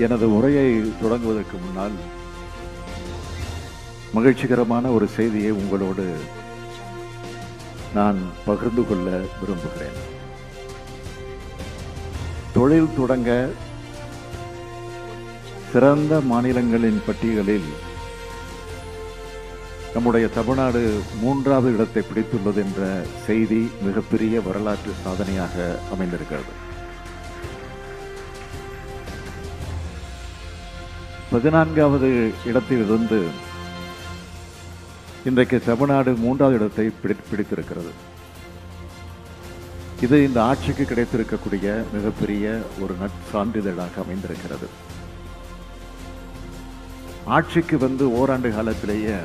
எனது உரையை தொடங்குவதற்கு முன்னால் மகிழ்ச்சிகரமான ஒரு செய்தியை உங்களோடு நான் பகிர்ந்து கொள்ள விரும்புகிறேன் தொழில் தொடங்க சிறந்த மாநிலங்களின் பட்டியலில் நம்முடைய தமிழ்நாடு மூன்றாவது இடத்தை பிடித்துள்ளது என்ற செய்தி மிகப்பெரிய வரலாற்று சாதனையாக அமைந்திருக்கிறது பதினான்காவது இடத்திலிருந்து இன்றைக்கு தமிழ்நாடு மூன்றாவது இடத்தை பிடி பிடித்திருக்கிறது இது இந்த ஆட்சிக்கு கிடைத்திருக்கக்கூடிய மிகப்பெரிய ஒரு நற்சான்றிதழாக அமைந்திருக்கிறது ஆட்சிக்கு வந்து ஓராண்டு காலத்திலேயே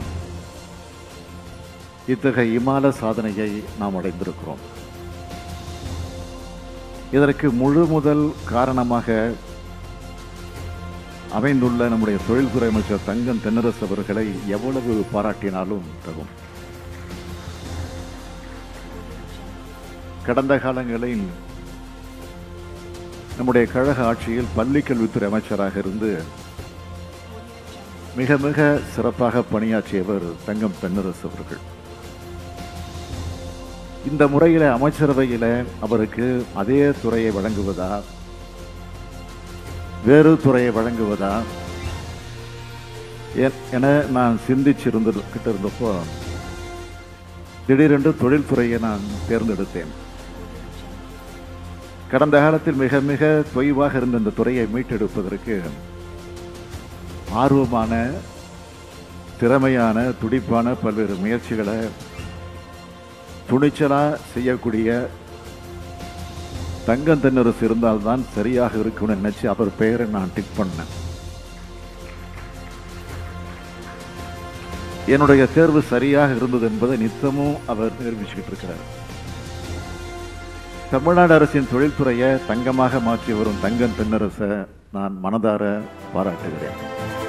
இத்தகைய இமால சாதனையை நாம் அடைந்திருக்கிறோம் இதற்கு முழு முதல் காரணமாக அமைந்துள்ள நம்முடைய தொழில்துறை அமைச்சர் தங்கம் தென்னரசு அவர்களை எவ்வளவு பாராட்டினாலும் தகும் கடந்த காலங்களில் நம்முடைய கழக ஆட்சியில் பள்ளி கல்வித்துறை அமைச்சராக இருந்து மிக மிக சிறப்பாக பணியாற்றியவர் தங்கம் தென்னரசு அவர்கள் இந்த முறையில அமைச்சரவையில அவருக்கு அதே துறையை வழங்குவதா வேறு துறையை வழங்குவதா எ- என நான் சிந்திச்சிருந்த கிட்ட இருந்தப்போ திடீரென்று தொழில்துறையை நான் தேர்ந்தெடுத்தேன் கடந்த காலத்தில் மிக மிக தொய்வாக இருந்த இந்த துறையை மீட்டெடுப்பதற்கு ஆர்வமான திறமையான துடிப்பான பல்வேறு முயற்சிகளை துணிச்சலா செய்யக்கூடிய தங்கம் தென்னரசு இருந்தால்தான் சரியாக இருக்கும்னு நினைச்சு அவர் பெயரை நான் டிக் பண்ணேன் என்னுடைய தேர்வு சரியாக இருந்தது என்பதை நித்தமும் அவர் நிரூபிச்சுக்கிட்டு இருக்கிறார் தமிழ்நாடு அரசின் தொழில்துறையை தங்கமாக மாற்றி வரும் தங்கம் தென்னரசை நான் மனதார பாராட்டுகிறேன்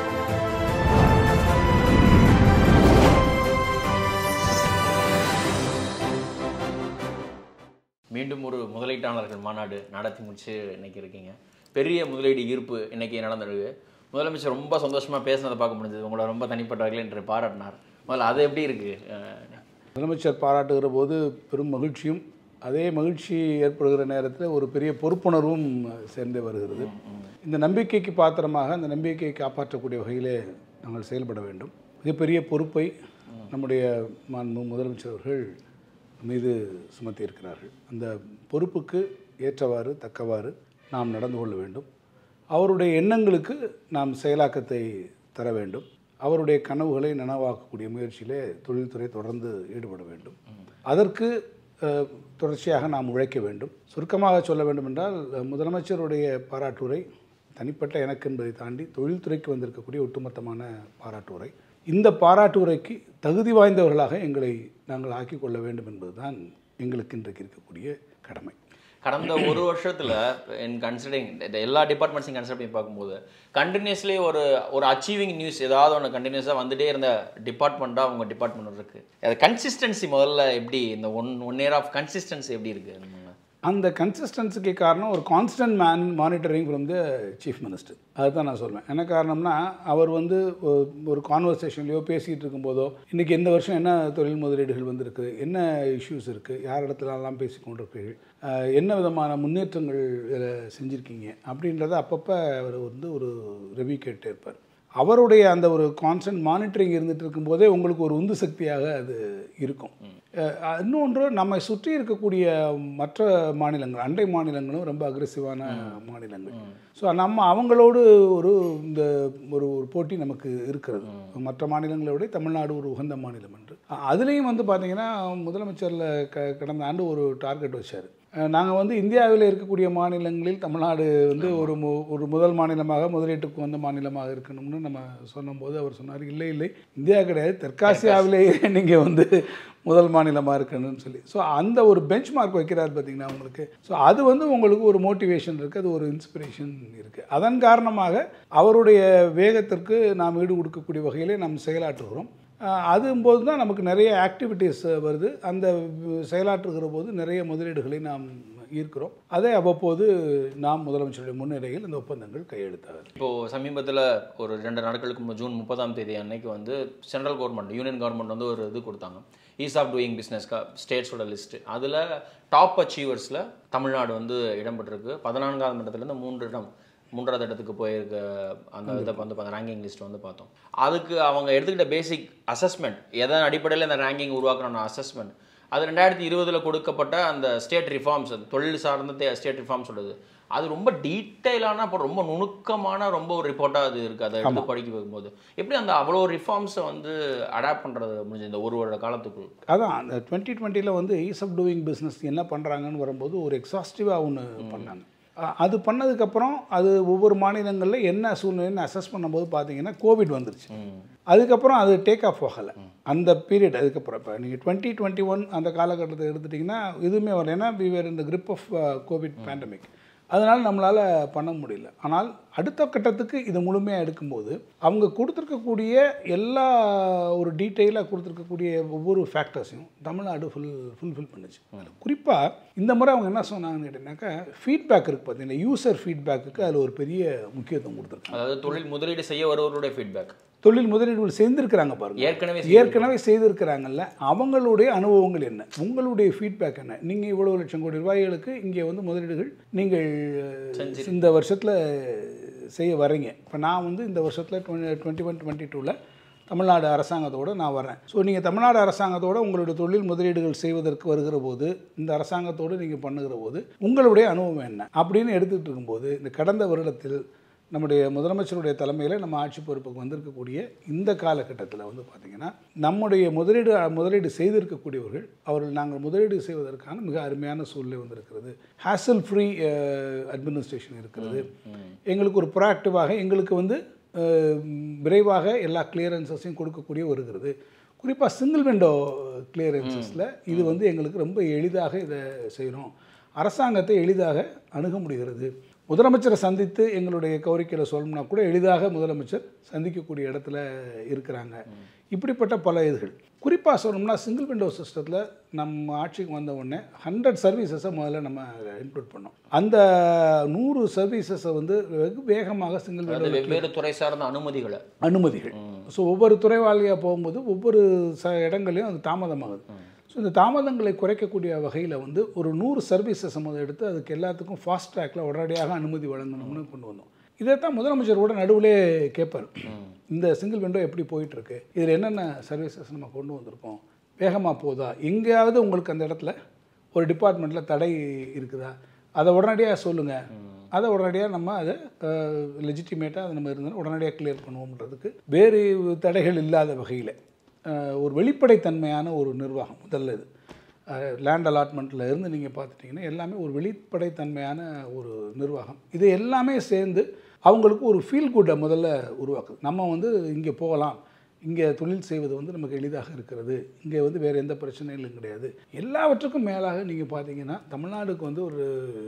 மீண்டும் ஒரு முதலீட்டாளர்கள் மாநாடு நடத்தி முடிச்சு இன்னைக்கு இருக்கீங்க பெரிய முதலீடு ஈர்ப்பு இன்னைக்கு நடந்திருக்கு முதலமைச்சர் ரொம்ப சந்தோஷமா பேசினதை பார்க்க முடிஞ்சது உங்களை ரொம்ப தனிப்பட்ட வகையில் என்று பாராட்டினார் முதல்ல அது எப்படி இருக்கு அஹ், முதலமைச்சர் பாராட்டுகிற போது பெரும் மகிழ்ச்சியும் அதே மகிழ்ச்சி ஏற்படுகிற நேரத்தில் ஒரு பெரிய பொறுப்புணர்வும் சேர்ந்து வருகிறது இந்த நம்பிக்கைக்கு பாத்திரமாக அந்த நம்பிக்கையை காப்பாற்றக்கூடிய வகையிலே நாங்கள் செயல்பட வேண்டும் மிகப்பெரிய பொறுப்பை நம்முடைய மாண்பு முதலமைச்சர் அவர்கள் மீது சுமத்தி இருக்கிறார்கள் அந்த பொறுப்புக்கு ஏற்றவாறு தக்கவாறு நாம் நடந்து கொள்ள வேண்டும் அவருடைய எண்ணங்களுக்கு நாம் செயலாக்கத்தை தர வேண்டும் அவருடைய கனவுகளை நனவாக்கக்கூடிய முயற்சியிலே தொழில்துறை தொடர்ந்து ஈடுபட வேண்டும் அதற்கு அஹ், தொடர்ச்சியாக நாம் உழைக்க வேண்டும் சுருக்கமாக சொல்ல வேண்டும் என்றால் அஹ், முதலமைச்சருடைய பாராட்டுரை தனிப்பட்ட எனக்கு என்பதை தாண்டி தொழில்துறைக்கு வந்திருக்கக்கூடிய ஒட்டுமொத்தமான பாராட்டுரை இந்த பாராட்டுரைக்கு தகுதி வாய்ந்தவர்களாக எங்களை நாங்கள் ஆக்கிக் கொள்ள வேண்டும் என்பதுதான் எங்களுக்கு இன்றைக்கு இருக்கக்கூடிய கடமை கடந்த ஒரு வருஷத்துல என் கன்சிடரிங் எல்லா டிபார்ட்மெண்ட்ஸையும் கன்சிடர் பண்ணி பார்க்கும்போது கண்டினியூஸ்லி ஒரு ஒரு அச்சீவிங் நியூஸ் ஏதாவது ஒன்று கண்டினியூஸாக வந்துட்டே இருந்த டிபார்ட்மெண்ட்டாக உங்கள் டிபார்ட்மெண்ட் இருக்கு அது கன்சிஸ்டன்சி முதல்ல எப்படி இந்த one one year of consistency எப்படி இருக்கு அந்த கன்சிஸ்டன்சிக்கு காரணம் ஒரு constant man monitoring from the chief minister அதுதான் நான் சொல்வேன் என்ன காரணம்னா அவர் வந்து ஒ- ஒரு கான்வர்சேஷன்லையோ பேசிகிட்டு இருக்கும்போதோ இன்றைக்கி இந்த வருஷம் என்ன தொழில் முதலீடுகள் வந்திருக்கு என்ன இஷ்யூஸ் இருக்குது யார் இடத்துலலாம் பேசி கொண்டிருப்பீர்கள் அஹ், என்ன விதமான முன்னேற்றங்கள் இதில் செஞ்சுருக்கீங்க அப்படின்றத அப்பப்போ அவர் வந்து ஒரு ரிவ்யூ கேட்டே இருப்பார் அவருடைய அந்த ஒரு கான்ஸ்டன்ட் மானிட்டரிங் இருந்துட்டு இருக்கும்போதே உங்களுக்கு ஒரு உந்து சக்தியாக அது இருக்கும் அஹ் இன்னொன்று நம்மை சுற்றி இருக்கக்கூடிய மற்ற மாநிலங்கள் அண்டை மாநிலங்களும் ரொம்ப அக்ரெசிவான மாநிலங்கள் ஸோ நம்ம அவங்களோடு ஒரு இந்த ஒரு ஒரு போட்டி நமக்கு இருக்கிறது மற்ற மாநிலங்களை விட தமிழ்நாடு ஒரு உகந்த மாநிலம் என்று அ- அதுலேயும் வந்து பார்த்தீங்கன்னா முதலமைச்சரில் க கடந்த ஆண்டு ஒரு டார்கெட் வச்சார் நாங்கள் வந்து இந்தியாவில் இருக்கக்கூடிய மாநிலங்களில் தமிழ்நாடு வந்து ஒரு மு ஒரு முதல் மாநிலமாக முதலீட்டுக்கு வந்த மாநிலமாக இருக்கணும்னு நம்ம சொன்னபோது அவர் சொன்னார் இல்லை இல்லை இந்தியா கிடையாது தெற்காசியாவிலேயே நீங்கள் வந்து முதல் மாநிலமாக இருக்கணும்னு சொல்லி ஸோ அந்த ஒரு பெஞ்ச் மார்க் வைக்கிறார் பார்த்தீங்கன்னா உங்களுக்கு ஸோ அது வந்து உங்களுக்கு ஒரு மோட்டிவேஷன் இருக்குது அது ஒரு இன்ஸ்பிரேஷன் இருக்குது அதன் காரணமாக அவருடைய வேகத்திற்கு நாம் ஈடு கொடுக்கக்கூடிய வகையிலே நாம் செயலாற்றுகிறோம் அஹ் அதும்போது தான் நமக்கு நிறைய ஆக்டிவிட்டீஸ் வருது அந்த செயலாற்றுகிற போது நிறைய முதலீடுகளை நாம் ஈர்க்கிறோம் அதை அவ்வப்போது நாம் முதலமைச்சருடைய முன்னிலையில் இந்த ஒப்பந்தங்கள் கையெழுத்தாகுது இப்போது சமீபத்தில் ஒரு ரெண்டு நாட்களுக்கு முன்பு ஜூன் முப்பதாம் தேதி அன்னைக்கு வந்து சென்ட்ரல் கவர்மெண்ட் யூனியன் கவர்மெண்ட் வந்து ஒரு இது கொடுத்தாங்க ஈஸ் ஆஃப் டூயிங் பிஸ்னஸ் ஸ்டேட்ஸோட லிஸ்ட்டு அதில் டாப் அச்சீவர்ஸில் தமிழ்நாடு வந்து இடம்பெற்றிருக்கு பதினான்காவது இடத்துலேருந்து மூன்று இடம் மூன்றாவது இடத்துக்கு போயிருக்க அந்த இதை வந்து அந்த ரேங்கிங் லிஸ்ட் வந்து பார்த்தோம் அதுக்கு அவங்க எடுத்துக்கிட்ட பேசிக் அசஸ்மெண்ட் எதன் அடிப்படையில் இந்த ரேங்கிங் உருவாக்கணும் அசஸ்மெண்ட் அது ரெண்டாயிரத்தி இருபதில் கொடுக்கப்பட்ட அந்த ஸ்டேட் ரிஃபார்ம்ஸ் தொழில் சார்ந்த ஸ்டேட் ரிஃபார்ம்ஸ் சொல்லுது அது ரொம்ப டீட்டெயிலான அப்போ ரொம்ப நுணுக்கமான ரொம்ப ஒரு ரிப்போர்ட்டாக அது இருக்குது அதை எடுத்து படிக்க போகும்போது எப்படி அந்த அவ்வளோ ரிஃபார்ம்ஸை வந்து அடாப்ட் பண்ணுறது முடிஞ்சு இந்த ஒரு வருட காலத்துக்குள் அதான் அந்த டுவெண்ட்டி டுவெண்ட்டியில் வந்து ஈஸ் ஆஃப் டூயிங் பிஸ்னஸ் என்ன பண்ணுறாங்கன்னு வரும்போது ஒரு எக்ஸாஸ்டிவாக ஒன்று பண்ணாங்க அ- அது பண்ணதுக்கப்புறம் அது ஒவ்வொரு மாநிலங்களில் என்ன சூழ்நிலைன்னு அசஸ் பண்ணும்போது பார்த்தீங்கன்னா கோவிட் வந்துருச்சு அதுக்கப்புறம் அது டேக் ஆஃப் ஆகலை அந்த பீரியட் அதுக்கப்புறம் இப்போ நீங்கள் டுவெண்ட்டி டுவெண்ட்டி ஒன் அந்த காலகட்டத்தை எடுத்துட்டிங்கன்னா எதுவுமே வரல ஏன்னா வி வேர் இந்த grip ஆஃப் கோவிட் பேண்டமிக் அதனால் நம்மளால் பண்ண முடியல ஆனால் அடுத்த கட்டத்துக்கு இது முழுமையாக எடுக்கும்போது அவங்க கொடுத்துருக்கக்கூடிய எல்லா ஒரு டீட்டெயிலாக கொடுத்துருக்கக்கூடிய ஒவ்வொரு ஃபேக்டர்ஸையும் தமிழ்நாடு ஃபுல் ஃபுல்ஃபில் பண்ணுச்சு குறிப்பாக இந்த முறை அவங்க என்ன சொன்னாங்கன்னு கேட்டிங்கனாக்கா ஃபீட்பேக் இருக்குது பார்த்தீங்கன்னா யூசர் ஃபீட்பேக்குக்கு அதில் ஒரு பெரிய முக்கியத்துவம் கொடுத்துருக்காங்க அதாவது தொழில் முதலீடு செய்ய வருவர்களுடைய ஃபீட்பேக் தொழில் முதலீடுகள் சேர்ந்திருக்கிறாங்க பாருங்க ஏற்கனவே ஏற்கனவே செய்திருக்கிறாங்கல்ல அவங்களுடைய அனுபவங்கள் என்ன உங்களுடைய ஃபீட்பேக் என்ன நீங்கள் இவ்வளவு லட்சம் கோடி ரூபாய்களுக்கு இங்கே வந்து முதலீடுகள் நீங்கள் இந்த வருஷத்தில் செய்ய வர்றீங்க இப்போ நான் வந்து இந்த வருஷத்தில் டுவெண்ட்டி ஒன் டுவெண்ட்டி டூவில் தமிழ்நாடு அரசாங்கத்தோடு நான் வரேன் ஸோ நீங்கள் தமிழ்நாடு அரசாங்கத்தோடு உங்களுடைய தொழில் முதலீடுகள் செய்வதற்கு வருகிற போது இந்த அரசாங்கத்தோடு நீங்கள் பண்ணுகிற போது உங்களுடைய அனுபவம் என்ன அப்படின்னு எடுத்துகிட்டு இருக்கும்போது இந்த கடந்த வருடத்தில் நம்முடைய முதலமைச்சருடைய தலைமையில் நம்ம ஆட்சி பொறுப்புக்கு வந்திருக்கக்கூடிய இந்த காலகட்டத்தில் வந்து பார்த்திங்கன்னா நம்முடைய முதலீடு முதலீடு செய்திருக்கக்கூடியவர்கள் அவர்கள் நாங்கள் முதலீடு செய்வதற்கான மிக அருமையான சூழ்நிலை வந்திருக்கிறது ஹேசல் ஃப்ரீ அட்மினிஸ்ட்ரேஷன் இருக்கிறது எங்களுக்கு ஒரு ப்ராக்டிவாக எங்களுக்கு வந்து அஹ், விரைவாக எல்லா கிளியரன்சஸையும் கொடுக்கக்கூடிய வருகிறது குறிப்பாக சிங்கிள் விண்டோ கிளியரன்சஸில் இது வந்து எங்களுக்கு ரொம்ப எளிதாக இதை செய்கிறோம் அரசாங்கத்தை எளிதாக அணுக முடிகிறது முதலமைச்சரை சந்தித்து எங்களுடைய கோரிக்கையில் சொல்லணும்னா கூட எளிதாக முதலமைச்சர் சந்திக்கக்கூடிய இடத்துல இருக்கிறாங்க இப்படிப்பட்ட பல இதுகள் குறிப்பாக சொல்லணும்னா சிங்கிள் விண்டோ சிஸ்டத்தில் நம்ம ஆட்சிக்கு வந்த உடனே ஹண்ட்ரட் சர்வீசஸை முதல்ல நம்ம இன்க்ளூட் பண்ணோம் அந்த நூறு சர்வீசஸை வந்து வெகு வேகமாக சிங்கிள் விண்டோ அதாவது வெவ்வேறு துறை சார்ந்த அனுமதிகளை அனுமதிகள் ஸோ ஒவ்வொரு துறைவாளியாக போகும்போது ஒவ்வொரு ச இடங்களையும் அது தாமதமாகுது ஸோ இந்த தாமதங்களை குறைக்கக்கூடிய வகையில் வந்து ஒரு நூறு சர்வீசஸ் முதல் எடுத்து அதுக்கு எல்லாத்துக்கும் ஃபாஸ்ட் ட்ராக்ல உடனடியாக அனுமதி வழங்கணும்னு கொண்டு வந்தோம் இதைத்தான் முதலமைச்சர் கூட நடுவிலே கேட்பார் இந்த சிங்கிள் விண்டோ எப்படி போயிட்டுருக்கு இதில் என்னென்ன சர்வீசஸ் நம்ம கொண்டு வந்திருக்கோம் வேகமாக போதா எங்கேயாவது உங்களுக்கு அந்த இடத்துல ஒரு டிபார்ட்மெண்ட்டில் தடை இருக்குதா அதை உடனடியாக சொல்லுங்கள் அதை உடனடியாக நம்ம அதை லெஜிட்டிமேட்டாக அது நம்ம இருந்தாலும் உடனடியாக கிளியர் பண்ணுவோம்ன்றதுக்கு வேறு தடைகள் இல்லாத வகையில் அஹ், ஒரு வெளிப்படைத்தன்மையான ஒரு நிர்வாகம் முதல்ல இது லேண்ட் அலாட்மெண்ட்டில் இருந்து நீங்கள் பார்த்துட்டிங்கன்னா எல்லாமே ஒரு வெளிப்படைத்தன்மையான ஒரு நிர்வாகம் இது எல்லாமே சேர்ந்து அவங்களுக்கு ஒரு ஃபீல் குட்டை முதல்ல உருவாக்குது நம்ம வந்து இங்கே போகலாம் இங்கே தொழில் செய்வது வந்து நமக்கு எளிதாக இருக்கிறது இங்கே வந்து வேறு எந்த பிரச்சனைகளும் கிடையாது எல்லாவற்றுக்கும் மேலாக நீங்கள் பார்த்தீங்கன்னா தமிழ்நாடுக்கு வந்து ஒரு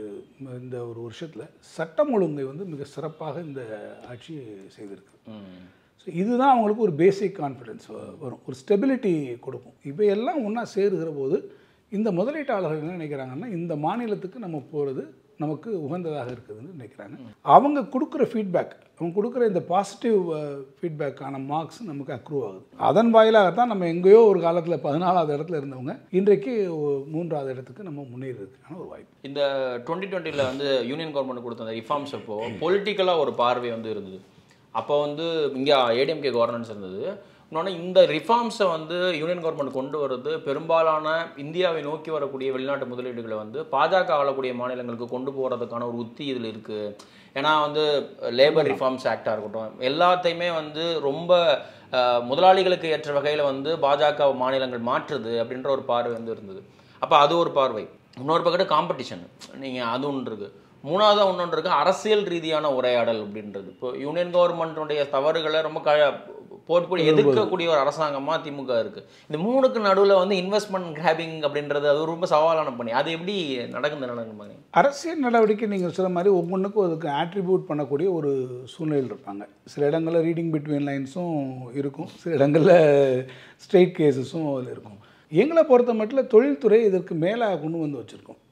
ம- இந்த ஒரு வருஷத்தில் சட்டம் ஒழுங்கை வந்து மிக சிறப்பாக இந்த ஆட்சி செய்திருக்கு ஸோ இதுதான் அவங்களுக்கு ஒரு பேசிக் கான்ஃபிடென்ஸ் வரும் ஒரு ஸ்டெபிலிட்டி கொடுக்கும் இப்போ எல்லாம் ஒன்றா சேருகிற போது இந்த முதலீட்டாளர்கள் என்ன நினைக்கிறாங்கன்னா இந்த மாநிலத்துக்கு நம்ம போகிறது நமக்கு உகந்ததாக இருக்குதுன்னு நினைக்கிறாங்க அவங்க கொடுக்குற ஃபீட்பேக் அவங்க கொடுக்குற இந்த பாசிட்டிவ் ஃபீட்பேக்கான மார்க்ஸ் நமக்கு அக்ரூவ் ஆகுது அதன் வாயிலாகத்தான் நம்ம எங்கேயோ ஒரு காலத்தில் பதினாலாவது இடத்துல இருந்தவங்க இன்றைக்கு ஒரு மூன்றாவது இடத்துக்கு நம்ம முன்னேறதுக்கான ஒரு வாய்ப்பு இந்த டுவெண்ட்டி டுவெண்ட்டியில் வந்து யூனியன் கவர்மெண்ட் கொடுத்த அந்த ரிஃபார்ம்ஸ் அப்போ பொலிட்டிக்கலாக ஒரு பார்வை வந்து இருந்தது அப்போ வந்து இங்கே ஏடிஎம்கே கவர்னன்ஸ் இருந்தது இன்னொன்று இந்த ரிஃபார்ம்ஸை வந்து யூனியன் கவர்மெண்ட் கொண்டு வர்றது பெரும்பாலான இந்தியாவை நோக்கி வரக்கூடிய வெளிநாட்டு முதலீடுகளை வந்து பாஜக ஆளக்கூடிய மாநிலங்களுக்கு கொண்டு போகிறதுக்கான ஒரு உத்தி இதில் இருக்குது ஏன்னா வந்து லேபர் ரிஃபார்ம்ஸ் ஆக்டாக இருக்கட்டும் எல்லாத்தையுமே வந்து ரொம்ப அஹ், முதலாளிகளுக்கு ஏற்ற வகையில் வந்து பாஜக மாநிலங்கள் மாற்றுது அப்படின்ற ஒரு பார்வை வந்து இருந்தது அப்போ அது ஒரு பார்வை இன்னொரு பக்கத்து காம்படிஷன் நீங்கள் அது ஒன்று இருக்குது மூணாவது ஒன்று இருக்கு அரசியல் ரீதியான உரையாடல் அப்படின்றது இப்போ யூனியன் கவர்மெண்ட்டுடைய தவறுகளை ரொம்ப க போட்டு போய் எதிர்க்கக்கூடிய ஒரு அரசாங்கமாக திமுக இருக்கு இந்த மூணுக்கு நடுவில் வந்து இன்வெஸ்ட்மெண்ட் கிராபிங் அப்படின்றது அது ரொம்ப சவாலான பணி அது எப்படி நடக்குது நடக்குது அரசியல் நடவடிக்கை நீங்கள் சொல்ல மாதிரி ஒவ்வொன்றுக்கும் அதுக்கு ஆட்ரிபியூட் பண்ணக்கூடிய ஒரு சூழ்நிலையில் இருப்பாங்க சில இடங்களில் ரீடிங் பிட்வீன் லைன்ஸும் இருக்கும் சில இடங்களில் ஸ்ட்ரெயிட் கேசஸும் அதில் இருக்கும் எங்களை பொறுத்த மட்டும் தொழில்துறை இதற்கு மேலாக கொண்டு வந்து வச்சுருக்கோம்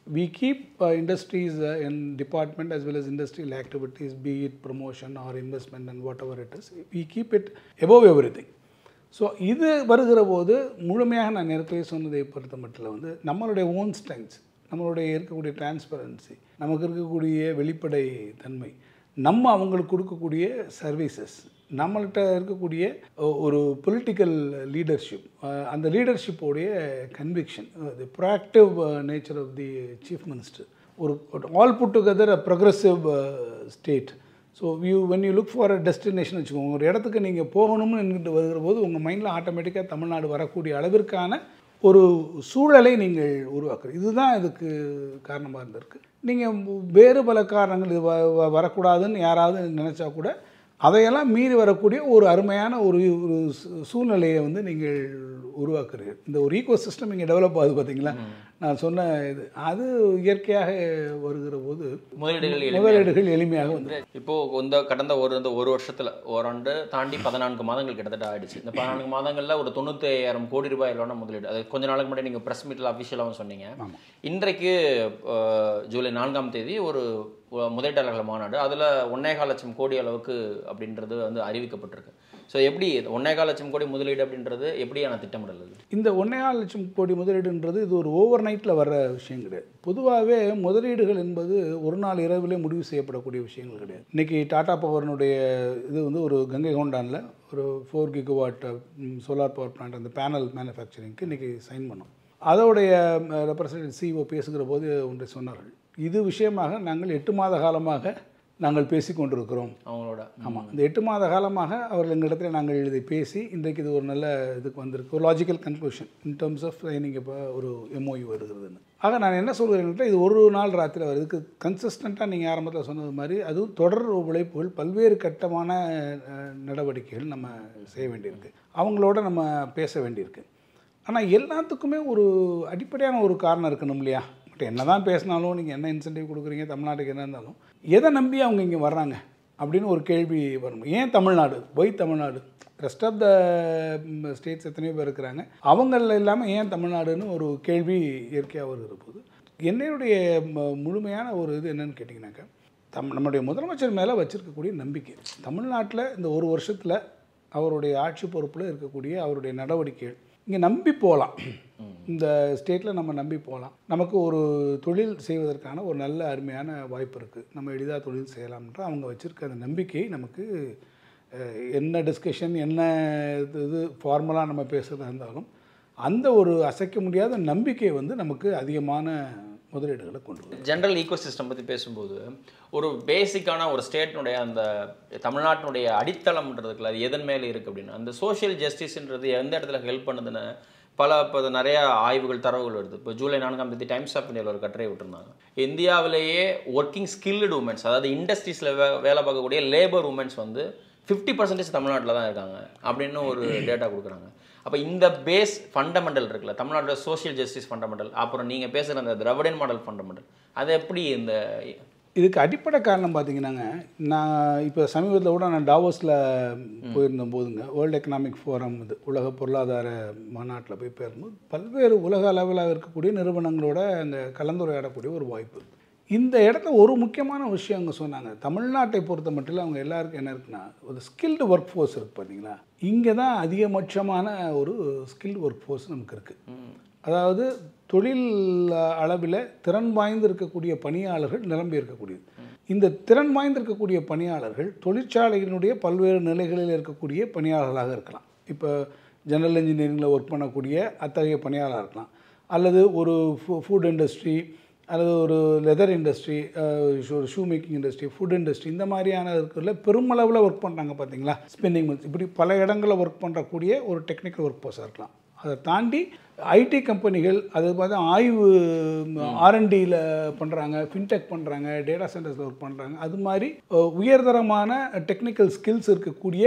we keep uh, industries uh, in department as well as industrial activities, be it promotion or investment and whatever it is, we keep it above everything. So இது வருகிற போது முழுமையாக நான் ஏற்கனவே சொன்னதை பொறுத்த மட்டும் வந்து நம்மளுடைய ஓன் ஸ்ட்ரெங்க்ஸ் நம்மளுடைய இருக்கக்கூடிய டிரான்ஸ்பரன்சி நமக்கு இருக்கக்கூடிய வெளிப்படை தன்மை நம்ம அவங்களுக்கு கொடுக்கக்கூடிய சர்வீசஸ் நம்மள்கிட்ட இருக்கக்கூடிய ஒ- ஒரு பொலிட்டிக்கல் லீடர்ஷிப் அந்த லீடர்ஷிப்போடைய conviction the proactive nature of the chief minister ஒரு all put together a progressive state so you when you look for a destination வச்சுக்கோங்க ஒரு இடத்துக்கு நீங்கள் போகணும்னு நின்றுட்டு வருகிற போது உங்கள் மைண்டில் ஆட்டோமேட்டிக்காக தமிழ்நாடு வரக்கூடிய அளவிற்கான ஒரு சூழலை நீங்கள் உருவாக்குறது இதுதான் இதுக்கு காரணமாக இருந்திருக்கு நீங்கள் வேறு பல காரணங்கள் இது வ- வ- வரக்கூடாதுன்னு யாராவது நினச்சா கூட அதையெல்லாம் மீறி வரக்கூடிய ஒரு அருமையான ஒரு ஒரு சூ- சூழ்நிலையை வந்து நீங்கள் உருவாக்குறீர்கள் இந்த ஒரு ஈகோ சிஸ்டம் இங்கே டெவலப் ஆகுது பார்த்தீங்களா நான் சொன்ன இது அது இயற்கையாக வருகிற போது முதலீடுகள் எளிமையா முதலீடுகள் எளிமையாக வந்து இப்போ இந்த கடந்த ஒரு இந்த ஒரு வருஷத்துல ஓராண்டு தாண்டி பதினான்கு மாதங்கள் கிட்டத்தட்ட ஆயிடுச்சு இந்த பதினான்கு மாதங்கள்ல ஒரு தொண்ணூத்தி ஐயாயிரம் கோடி ரூபாய் அளவான முதலீடு அது கொஞ்ச நாளுக்கு முன்னாடி நீங்க பிரஸ் மீட்ல அஃபிஷியலாகவும் சொன்னீங்க இன்றைக்கு அஹ், ஜூலை நான்காம் தேதி ஒரு அஹ், முதலீட்டாளர்கள் மாநாடு அதுல ஒன்னேகால் லட்சம் கோடி அளவுக்கு அப்படின்றது வந்து அறிவிக்கப்பட்டிருக்கு ஸோ எப்படி ஒன்னேகால் லட்சம் கோடி முதலீடு அப்படின்றது எப்படியான திட்டமிடல் அது இந்த ஒன்றேகால் லட்சம் கோடி முதலீடுன்றது இது ஒரு ஓவர் நைட்டில் வர்ற விஷயம் கிடையாது பொதுவாகவே முதலீடுகள் என்பது ஒரு நாள் இரவிலே முடிவு செய்யப்படக்கூடிய விஷயங்கள் கிடையாது இன்றைக்கி டாடா பவர்னுடைய இது வந்து ஒரு கங்கை கொண்டானில் ஒரு four gigawatt solar power plant அந்த பேனல் மேனுஃபேக்சரிங்க்கு இன்றைக்கி சைன் பண்ணோம் அதோடைய ரெப்ரசன்டேட்டிவ் சிஓ பேசுகிற போது ஒன்றை சொன்னார்கள் இது விஷயமாக நாங்கள் எட்டு மாத காலமாக நாங்கள் பேசி கொண்டிருக்கிறோம் அவங்களோட ஆமாம் இந்த எட்டு மாத காலமாக அவர்கள் எங்களிடத்தில் நாங்கள் இதை பேசி இன்றைக்கு இது ஒரு நல்ல இதுக்கு வந்திருக்கு ஒரு logical conclusion in terms of நீங்கள் இப்போ ஒரு எம்ஓயு வருகிறதுன்னு ஆக நான் என்ன சொல்கிறேன்ட்டு இது ஒரு நாள் ராத்திரி வருது இதுக்கு கன்சிஸ்டண்ட்டாக நீங்கள் ஆரம்பத்தில் சொன்னது மாதிரி அதுவும் தொடர் உழைப்புகள் பல்வேறு கட்டமான அஹ், நடவடிக்கைகள் நம்ம செய்ய வேண்டியிருக்கு அவங்களோட நம்ம பேச வேண்டியிருக்கு ஆனால் எல்லாத்துக்குமே ஒரு அடிப்படையான ஒரு காரணம் இருக்கணும் இல்லையா பட் என்ன தான் பேசினாலும் நீங்கள் என்ன இன்சென்டிவ் கொடுக்குறீங்க தமிழ்நாட்டுக்கு என்ன இருந்தாலும் எதை நம்பி அவங்க இங்கே வர்றாங்க அப்படின்னு ஒரு கேள்வி வரும் ஏன் Tamil Nadu why Tamil Nadu rest of the states எத்தனையோ பேர் இருக்கிறாங்க அவங்கள இல்லாமல் ஏன் தமிழ்நாடுன்னு ஒரு கேள்வி இயற்கையாக வருகிற போது என்னுடைய ம- முழுமையான ஒரு இது என்னன்னு கேட்டிங்கனாக்கா தம் நம்முடைய முதலமைச்சர் மேலே வச்சிருக்கக்கூடிய நம்பிக்கை தமிழ்நாட்டில் இந்த ஒரு வருஷத்தில் அவருடைய ஆட்சி பொறுப்பில் இருக்கக்கூடிய அவருடைய நடவடிக்கைகள் இங்கே நம்பி போகலாம் இந்த ஸ்டேட்டில் நம்ம நம்பி போகலாம் நமக்கு ஒரு தொழில் செய்வதற்கான ஒரு நல்ல அருமையான வாய்ப்பு இருக்குது நம்ம எளிதாக தொழில் செய்யலாம்ன்ற அவங்க வச்சுருக்க அந்த நம்பிக்கை நமக்கு அஹ், என்ன டிஸ்கஷன் என்ன இது இது ஃபார்மலாக நம்ம பேசுகிறதா இருந்தாலும் அந்த ஒரு அசைக்க முடியாத நம்பிக்கை வந்து நமக்கு அதிகமான முதலீடுகளை கொண்டு வரும் ஜென்ரல் ஈகோ சிஸ்டம் பற்றி பேசும்போது ஒரு பேசிக்கான ஒரு ஸ்டேட்னுடைய அந்த தமிழ்நாட்டினுடைய அடித்தளம்ன்றதுக்குள்ள அது எதன் மேலே இருக்குது அப்படின்னு அந்த சோஷியல் ஜஸ்டிஸ்ன்றது எந்த இடத்துல ஹெல்ப் பண்ணுதுன்னு பல இப்போ நிறைய ஆய்வுகள் தரவுகள் வருது இப்போ ஜூலை நான்காம் தேதி டைம்ஸ் ஆஃப் இந்தியாவில் ஒரு கட்டுரை விட்டுருந்தாங்க இந்தியாவிலேயே ஒர்க்கிங் ஸ்கில்டு உமன்ஸ் அதாவது இண்டஸ்ட்ரீஸில் வே வேலை பார்க்கக்கூடிய லேபர் உமன்ஸ் வந்து ஃபிஃப்டி பர்சன்டேஜ் தமிழ்நாட்டில் தான் இருக்காங்க அப்படின்னு ஒரு டேட்டா கொடுக்குறாங்க அப்போ இந்த பேஸ் ஃபண்டமெண்டல் இருக்குல்ல தமிழ்நாட்டோட சோஷியல் ஜஸ்டிஸ் ஃபண்டமெண்டல் அப்புறம் நீங்கள் பேசுகிற அந்த திராவிடன் மாடல் ஃபண்டமெண்டல் அது எப்படி இந்த இதுக்கு அடிப்படை காரணம் பார்த்தீங்கன்னாங்க நான் இப்போ சமீபத்தில் கூட நான் டாவோஸில் போயிருந்த போதுங்க வேர்ல்டு எக்கனாமிக் ஃபோரம் இது உலக பொருளாதார மாநாட்டில் போய் பேரும்போது பல்வேறு உலக அளவில் இருக்கக்கூடிய நிறுவனங்களோட அங்கே கலந்துரையாடக்கூடிய ஒரு வாய்ப்பு இந்த இடத்துல ஒரு முக்கியமான விஷயம் அவங்க சொன்னாங்க தமிழ்நாட்டை பொறுத்த மட்டும் அவங்க எல்லாருக்கும் என்ன இருக்குன்னா ஒரு ஸ்கில்டு ஒர்க் ஃபோர்ஸ் இருக்குது பார்த்தீங்களா இங்கே தான் அதிகபட்சமான ஒரு ஸ்கில்டு ஒர்க் ஃபோர்ஸ் நமக்கு இருக்குது அதாவது தொழில் அளவில் திறன் வாய்ந்து இருக்கக்கூடிய பணியாளர்கள் நிரம்பி இருக்கக்கூடியது இந்த திறன் வாய்ந்து இருக்கக்கூடிய பணியாளர்கள் தொழிற்சாலையினுடைய பல்வேறு நிலைகளில் இருக்கக்கூடிய பணியாளர்களாக இருக்கலாம் இப்போ ஜெனரல் இன்ஜினியரிங்கில் ஒர்க் பண்ணக்கூடிய அத்தகைய பணியாளராக இருக்கலாம் அல்லது ஒரு ஃபுட் இண்டஸ்ட்ரி அல்லது ஒரு லெதர் இண்டஸ்ட்ரி ஒரு shoe making industry food industry இந்த மாதிரியான இருக்கிறதுல பெருமளவில் ஒர்க் பண்ணுறாங்க பார்த்தீங்களா ஸ்பின்னிங் மில்ஸ் இப்படி பல இடங்களில் ஒர்க் பண்ணுறக்கூடிய ஒரு டெக்னிக்கல் ஒர்க் ஃபோர்ஸாக இருக்கலாம் அதை தாண்டி ஐடி கம்பெனிகள் அது மாதிரி ஆய்வு ஆர்என்டியில் பண்ணுறாங்க ஃபின்டெக் பண்ணுறாங்க டேட்டா சென்டர்ஸில் ஒர்க் பண்ணுறாங்க அது மாதிரி அஹ், உயர்தரமான டெக்னிக்கல் ஸ்கில்ஸ் இருக்கக்கூடிய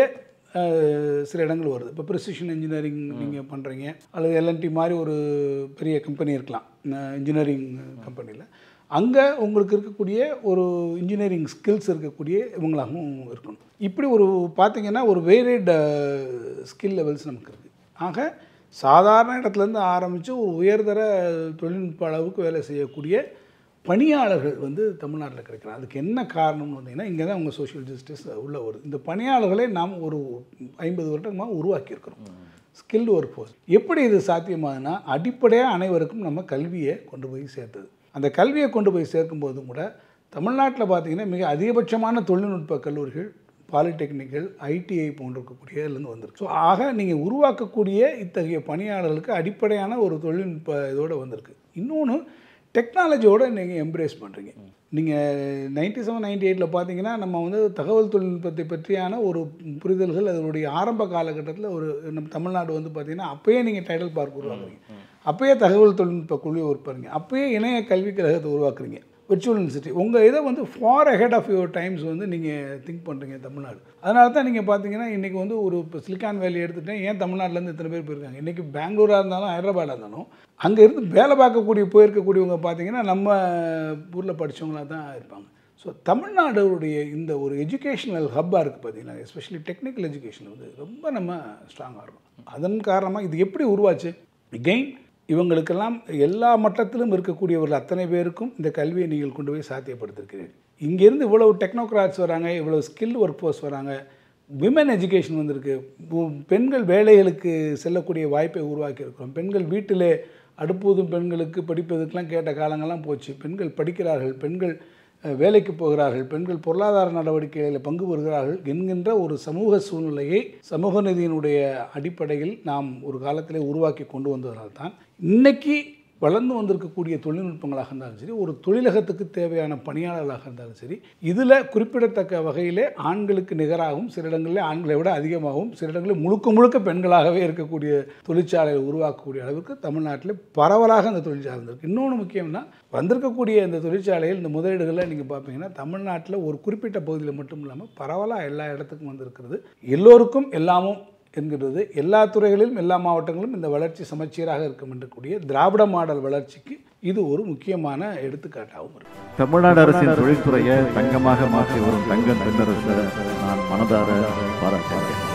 அஹ், சில இடங்கள் வருது இப்போ ப்ரிசிஷன் இன்ஜினியரிங் நீங்கள் பண்ணுறீங்க அல்லது எல்என்டி மாதிரி ஒரு பெரிய கம்பெனி இருக்கலாம் இன்ஜினியரிங் கம்பெனியில் அங்கே உங்களுக்கு இருக்கக்கூடிய ஒரு இன்ஜினியரிங் ஸ்கில்ஸ் இருக்கக்கூடிய இவங்களாகவும் இருக்கணும் இப்படி ஒரு பார்த்தீங்கன்னா ஒரு வேரியட் ஸ்கில் லெவல்ஸ் நமக்கு இருக்குது ஆக சாதாரண இடத்துலேருந்து ஆரம்பித்து ஒரு உயர்தர தொழில்நுட்ப அளவுக்கு வேலை செய்யக்கூடிய பணியாளர்கள் வந்து தமிழ்நாட்டில் கிடைக்கிறாங்க அதுக்கு என்ன காரணம்னு வந்தீங்கன்னா இங்கே தான் உங்கள் சோஷியல் ஜஸ்டிஸ் உள்ள வருது இந்த பணியாளர்களை நாம் ஒரு ஐம்பது வருடமாக உருவாக்கியிருக்கிறோம் ஸ்கில்டு ஒர்க் ஃபோர்ஸ் எப்படி இது சாத்தியமாகுதுன்னா அடிப்படையாக அனைவருக்கும் நம்ம கல்வியை கொண்டு போய் சேர்த்தது அந்த கல்வியை கொண்டு போய் சேர்க்கும்போதும் கூட தமிழ்நாட்டில் பார்த்தீங்கன்னா மிக அதிகபட்சமான தொழில்நுட்ப கல்லூரிகள் பாலிடெக்னிக்கல் ஐடிஐ போன்றிருக்கக்கூடிய இதுலேருந்து வந்திருக்கு ஸோ ஆக நீங்கள் உருவாக்கக்கூடிய இத்தகைய பணியாளர்களுக்கு அடிப்படையான ஒரு தொழில்நுட்ப இதோடு வந்திருக்கு இன்னொன்று டெக்னாலஜியோட நீங்கள் எம்ப்ரேஸ் பண்ணுறீங்க நீங்கள் நைன்டி செவன் நைன்டி எயிட்டில் பார்த்தீங்கன்னா நம்ம வந்து தகவல் தொழில்நுட்பத்தை பற்றியான ஒரு புரிதல்கள் அதனுடைய ஆரம்ப காலகட்டத்தில் ஒரு நம்ம தமிழ்நாடு வந்து பார்த்தீங்கன்னா அப்போயே நீங்கள் டைட்டில் பார்க் உருவாக்குறீங்க அப்போயே தகவல் தொழில்நுட்ப குழுவை உருவாக்குறீங்க அப்போயே இணைய கல்விக் கழகத்தை உருவாக்குறீங்க விர்ச்சுவல் யூனிவர்சிட்டி உங்கள் இதை வந்து far ahead of your times வந்து நீங்கள் திங்க் பண்ணுறீங்க தமிழ்நாடு அதனால தான் நீங்கள் பார்த்தீங்கன்னா இன்றைக்கி வந்து ஒரு இப்போ சிலிக்கான் வேலி எடுத்துட்டேன் ஏன் தமிழ்நாட்டிலேருந்து இத்தனை பேர் போயிருக்காங்க இன்றைக்கி பெங்களூராக இருந்தாலும் ஹைதராபாடாக இருந்தாலும் அங்கே இருந்து வேலை பார்க்கக்கூடிய போயிருக்கக்கூடியவங்க பார்த்தீங்கன்னா நம்ம ஊரில் படித்தவங்களாக தான் இருப்பாங்க ஸோ தமிழ்நாடுடைய இந்த ஒரு எஜுகேஷனல் ஹப்பாக இருக்குது பார்த்தீங்கன்னா எஸ்பெஷலி டெக்னிக்கல் எஜுகேஷன் வந்து ரொம்ப நம்ம ஸ்ட்ராங்காக இருக்கும் அதன் காரணமாக இது எப்படி உருவாச்சு கெயின் இவங்களுக்கெல்லாம் எல்லா மட்டத்திலும் இருக்கக்கூடியவர்கள் அத்தனை பேருக்கும் இந்த கல்வியை நீங்கள் கொண்டு போய் சாத்தியப்படுத்திருக்கிறீர்கள் இங்கேருந்து இவ்வளவு டெக்னோக்ராட்ஸ் வராங்க இவ்வளவு ஸ்கில் ஒர்க் ஃபோர்ஸ் வராங்க விமன் எஜுகேஷன் வந்திருக்கு உ- பெண்கள் வேலைகளுக்கு செல்லக்கூடிய வாய்ப்பை உருவாக்கி இருக்கிறோம் பெண்கள் வீட்டிலே அடுப்பூதும் பெண்களுக்கு படிப்பதற்கெல்லாம் கேட்ட காலங்கள்லாம் போச்சு பெண்கள் படிக்கிறார்கள் பெண்கள் அஹ், வேலைக்கு போகிறார்கள் பெண்கள் பொருளாதார நடவடிக்கைகளில் பங்கு பெறுகிறார்கள் என்கின்ற ஒரு சமூக சூழ்நிலையை சமூக நீதியினுடைய அடிப்படையில் நாம் ஒரு காலத்திலே உருவாக்கி கொண்டு வந்ததனால் தான் இன்னைக்கு வளர்ந்து வந்திருக்கக்கூடிய தொழில்நுட்பங்களாக இருந்தாலும் சரி ஒரு தொழிலகத்துக்கு தேவையான பணியாளர்களாக இருந்தாலும் சரி இதில் குறிப்பிடத்தக்க வகையிலே ஆண்களுக்கு நிகராகவும் சில இடங்களில் ஆண்களை விட அதிகமாகவும் சில இடங்களில் முழுக்க முழுக்க பெண்களாகவே இருக்கக்கூடிய தொழிற்சாலையை உருவாக்கக்கூடிய அளவுக்கு தமிழ்நாட்டில் பரவலாக அந்த தொழிற்சாலை இருந்திருக்கு இன்னொன்று முக்கியம்னா வந்திருக்கக்கூடிய இந்த தொழிற்சாலையில் இந்த முதலீடுகளை நீங்கள் பார்ப்பீங்கன்னா தமிழ்நாட்டில் ஒரு குறிப்பிட்ட பகுதியில் மட்டும் இல்லாமல் பரவலாக எல்லா இடத்துக்கும் வந்திருக்கிறது எல்லோருக்கும் எல்லாமும் என்கிறது எல்லா துறைகளிலும் எல்லா மாவட்டங்களிலும் இந்த வளர்ச்சி சமச்சீராக இருக்கும் என்றக்கூடிய திராவிட மாடல் வளர்ச்சிக்கு இது ஒரு முக்கியமான எடுத்துக்காட்டாகவும் இருக்கு தமிழ்நாடு அரசின் தொழில்துறையை தங்கமாக மாற்றி வரும் தங்கம் தென்னரசு நான் மனதார பாராட்டுகிறேன்